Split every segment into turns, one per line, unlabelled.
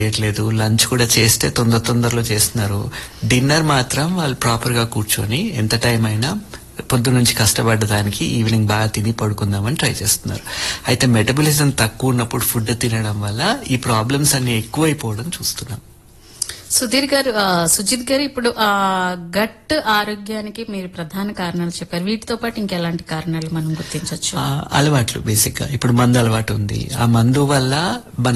చేయట్లేదు లంచ్ కూడా చేస్తే తొందర తొందరలో చేస్తున్నారు డిన్నర్ మాత్రం వాళ్ళు ప్రాపర్ గా కూర్చొని ఎంత టైం అయినా పొద్దు నుంచి కష్టపడ్డ దానికి ఈవినింగ్ బాగా తిని పడుకుందామని ట్రై చేస్తున్నారు అయితే మెటబలిజం తక్కువ ఉన్నప్పుడు ఫుడ్ తినడం వల్ల ఈ ప్రాబ్లమ్స్ అన్ని ఎక్కువైపోవడం చూస్తున్నాం
సుధీర్ గారు ఆ, సుజిత్ గారు ఇప్పుడు ఆ గట్ ఆరోగ్యానికి మీరు ప్రధాన కారణాలు చెప్పారు వీటితో పాటు ఇంకెలాంటి కారణాలు మనం గుర్తించవచ్చు
ఆ, అలవాట్లు బేసిక్ గా ఇప్పుడు మందు అలవాటు ఉంది ఆ మందు వల్ల మన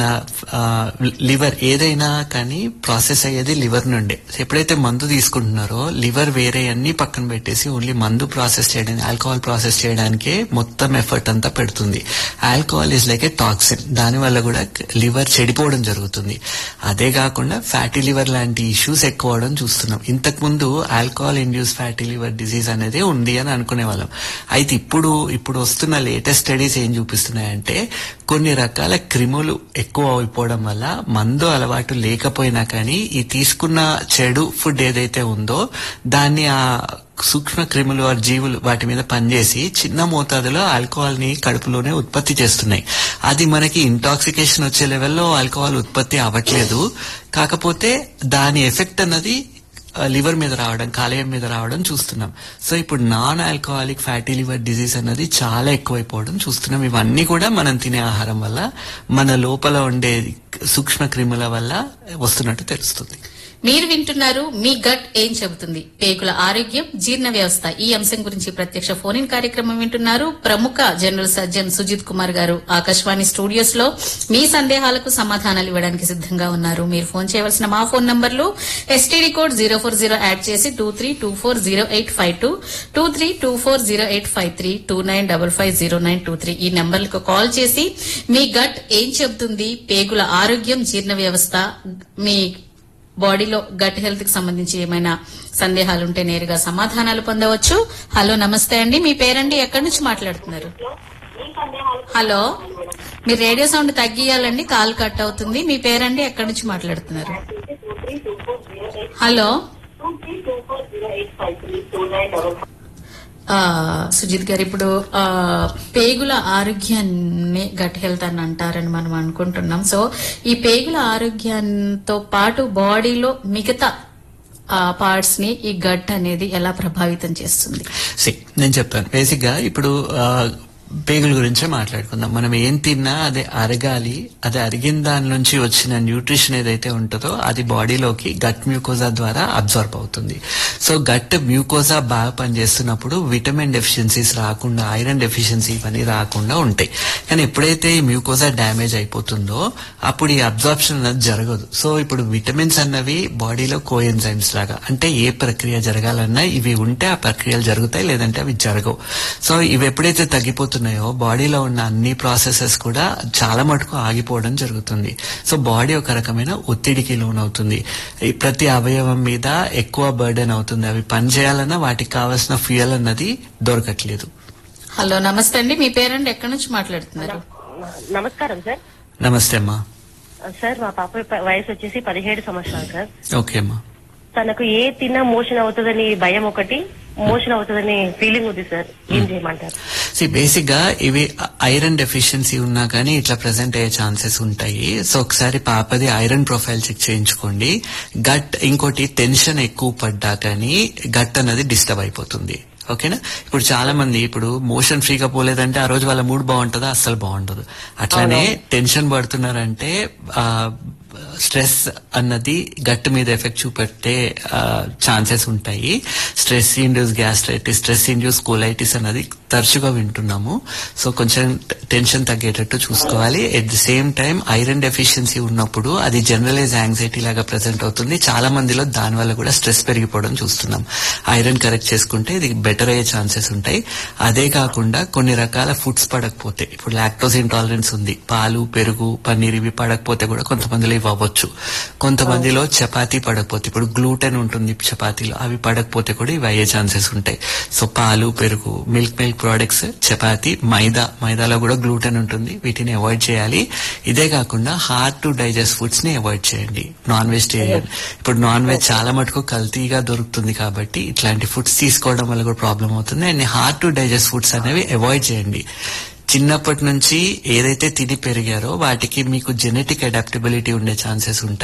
లివర్ ఏదైనా కానీ ప్రాసెస్ అయ్యేది లివర్ నుండే ఎప్పుడైతే మందు తీసుకుంటున్నారో లివర్ వేరే అన్ని పక్కన పెట్టేసి ఓన్లీ మందు ప్రాసెస్ చేయడానికి ఆల్కహాల్ ప్రాసెస్ చేయడానికే మొత్తం ఎఫర్ట్ అంతా పెడుతుంది alcohol is like a toxin దాని వల్ల కూడా లివర్ చెడిపోవడం జరుగుతుంది అదే కాకుండా ఫ్యాటీ లివర్ లాంటి ఇష్యూస్ ఎక్కువ అవడం చూస్తున్నాం ఇంతకు ముందు alcohol induce fatty liver disease అనేది ఉంది అని అనుకునే వాళ్ళం అయితే ఇప్పుడు ఇప్పుడు వస్తున్న లేటెస్ట్ స్టడీస్ ఏం చూపిస్తున్నాయంటే కొన్ని రకాల క్రిములు ఎక్కువ అయిపోవడం వల్ల మందు అలవాటు లేకపోయినా కానీ ఈ తీసుకున్న చెడు ఫుడ్ ఏదైతే ఉందో దాన్ని ఆ సూక్ష్మ క్రిములు ఆ జీవులు వాటి మీద పనిచేసి చిన్న మోతాదులో ఆల్కహాల్ ని కడుపులోనే ఉత్పత్తి చేస్తున్నాయి అది మనకి ఇంటాక్సికేషన్ వచ్చే లెవెల్లో ఆల్కహాల్ ఉత్పత్తి అవ్వట్లేదు కాకపోతే దాని ఎఫెక్ట్ అన్నది లివర్ మీద రావడం కాలేయం మీద రావడం చూస్తున్నాం సో ఇప్పుడు non alcoholic fatty liver disease అన్నది చాలా ఎక్కువైపోవడం చూస్తున్నాం ఇవన్నీ కూడా మనం తినే ఆహారం వల్ల మన లోపల ఉండే సూక్ష్మ క్రిముల వల్ల వస్తున్నట్టు తెలుస్తుంది
మీరు వింటున్నారు మీ గట్ ఏం చెబుతుంది పేగుల ఆరోగ్యం జీర్ణ వ్యవస్థ ఈ అంశం గురించి ప్రత్యక్ష ఫోన్ ఇన్ కార్యక్రమం వింటున్నారు ప్రముఖ జనరల్ సర్జన్ సుజిత్ కుమార్ గారు ఆకాశవాణి స్టూడియోస్ లో మీ సందేహాలకు సమాధానాలు ఇవ్వడానికి సిద్ధంగా ఉన్నారు మీరు ఫోన్ చేయవలసిన మా ఫోన్ నంబర్లు STD code zero four zero add చేసి two three two four zero eight five two two three two four zero eight five three two nine double five zero nine two three ఈ నంబర్లకు call చేసి మీ gut ఏం చెబుతుంది పేగుల ఆరోగ్యం జీర్ణ వ్యవస్థ మీ బాడీలో గట్ హెల్త్ కి సంబంధించి ఏమైనా సందేహాలు ఉంటే నేరుగా సమాధానాలు పొందవచ్చు హలో నమస్తే అండి మీ పేరండి ఎక్కడి నుంచి మాట్లాడుతున్నారు హలో మీరు రేడియో సౌండ్ తగ్గియాలండి కాల్ కట్ అవుతుంది మీ పేరండి ఎక్కడి నుంచి మాట్లాడుతున్నారు హలో ఆ, సుజిత్ గారు ఇప్పుడు ఆ, పేగుల ఆరోగ్యాన్ని గట్ హెల్త్ అని అంటారని మనం అనుకుంటున్నాం సో ఈ పేగుల ఆరోగ్యంతో పాటు బాడీలో మిగతా పార్ట్స్ ని ఈ గట్ అనేది ఎలా ప్రభావితం చేస్తుంది
See, నేను చెప్తాను బేసిక్ గా ఇప్పుడు ఆ, పేగుల గురించే మాట్లాడుకుందాం మనం ఏం తిన్నా అది అరగాలి అది అరిగిన దాని నుంచి వచ్చిన న్యూట్రిషన్ ఏదైతే ఉంటుందో అది బాడీలోకి గట్ మ్యూకోజా ద్వారా అబ్జర్వ్ అవుతుంది సో గట్ మ్యూకోజా బాగా పనిచేస్తున్నప్పుడు విటమిన్ డెఫిషియన్సీస్ రాకుండా ఐరన్ డెఫిషియన్సీ ఇవన్నీ రాకుండా ఉంటాయి కానీ ఎప్పుడైతే ఈ మ్యూకోజా డ్యామేజ్ అయిపోతుందో అప్పుడు ఈ అబ్జార్ప్షన్ అనేది జరగదు సో ఇప్పుడు విటమిన్స్ అన్నవి బాడీలో కోఎన్జైమ్స్ లాగా అంటే ఏ ప్రక్రియ జరగాలన్నా ఇవి ఉంటే ఆ ప్రక్రియలు జరుగుతాయి లేదంటే అవి జరగవు సో ఇవి ఎప్పుడైతే తగ్గిపోతున్నాయో బాడీలో ఉన్న అన్ని ప్రాసెసెస్ కూడా చాలా మటుకు ఆగిపోవడం జరుగుతుంది సో బాడీ ఒక రకమైన ఒత్తిడికి లోనవుతుంది ఈ ప్రతి అవయవం మీద ఎక్కువ బర్డెన్ అవుతుంది అవి పని చేయాలన్నా వాటికి కావాల్సిన ఫ్యూయల్ అన్నది దొరకట్లేదు
హలో నమస్తే అండి మీ పేరండి ఎక్కడి నుంచి మాట్లాడుతున్నారు
నమస్కారం సార్
నమస్తే అమ్మా
సార్ మా పాప ప- వయసు వచ్చేసి పదిహేడు సంవత్సరాలు సార్
ఓకే అమ్మా
తనకు ఏ తిన్నా మోషన్ అవుతుందని భయం ఒకటి మోషన్ అవుతుందని ఫీలింగ్ ఉంది సార్ ఏం చేయమంటారు
సి బేసిక్ గా ఇవి ఐరన్ డెఫిషియన్సీ ఉన్నా కానీ ఇట్లా ప్రెసెంట్ అయ్యే ఛాన్సెస్ ఉంటాయి సో ఒకసారి పాపది ఐరన్ ప్రొఫైల్ చెక్ చేయించుకోండి గట్ ఇంకోటి టెన్షన్ ఎక్కువ పడ్డా కానీ గట్ అనేది డిస్టర్బ్ అయిపోతుంది ఓకేనా ఇప్పుడు చాలా మంది ఇప్పుడు మోషన్ ఫ్రీగా పోలేదంటే ఆ రోజు వాళ్ళ మూడ్ బాగుంటుందా అస్సలు బాగుండదు అట్లానే టెన్షన్ పడుతున్నారంటే ఆ స్ట్రెస్ అన్నది గట్ మీద ఎఫెక్ట్ చూపెట్టే ఛాన్సెస్ ఉంటాయి stress induce gastritis stress induce colitis అన్నది తరచుగా వింటున్నాము సో కొంచెం టెన్షన్ తగ్గేటట్టు చూసుకోవాలి at the same time iron deficiency ఉన్నప్పుడు అది జనరలైజ్ యాంగ్జైటీ లాగా ప్రెసెంట్ అవుతుంది చాలా మందిలో దాని వల్ల కూడా స్ట్రెస్ పెరిగిపోవడం చూస్తున్నాం ఐరన్ కరెక్ట్ చేసుకుంటే ఇది బెటర్ అయ్యే ఛాన్సెస్ ఉంటాయి అదే కాకుండా కొన్ని రకాల ఫుడ్స్ పడకపోతే ఇప్పుడు లాక్టోస్ ఇంటాలరెన్స్ ఉంది పాలు పెరుగు పన్నీర్ ఇవి పడకపోతే కూడా కొంతమందిలో ఇవి అవ్వచ్చు కొంతమందిలో చపాతీ పడకపోతే ఇప్పుడు గ్లూటెన్ ఉంటుంది చపాతీలో అవి పడకపోతే కూడా ఇవి అయ్యే ఛాన్సెస్ ఉంటాయి సో పాలు పెరుగు మిల్క్ మిల్క్ ప్రోడక్ట్స్ చపాతీ మైదా మైదాలో కూడా గ్లూటెన్ ఉంటుంది వీటిని అవాయిడ్ చేయాలి ఇదే కాకుండా హార్డ్ టు డైజెస్ట్ ఫుడ్స్ ని అవాయిడ్ చేయండి నాన్ వెజిటేరియన్ ఇప్పుడు నాన్ వెజ్ చాలా మటుకు కల్తీగా దొరుకుతుంది కాబట్టి ఇట్లాంటి ఫుడ్స్ తీసుకోవడం వల్ల కూడా ప్రాబ్లం అవుతుంది and hard to digest foods అనేవి అవాయిడ్ చేయండి చిన్నప్పటి నుంచి ఏదైతే తిని పెరిగారో వాటికి మీకు జెనెటిక్ అడాప్టబిలిటీ ఉండే ఛాన్సెస్ ఉంటాయి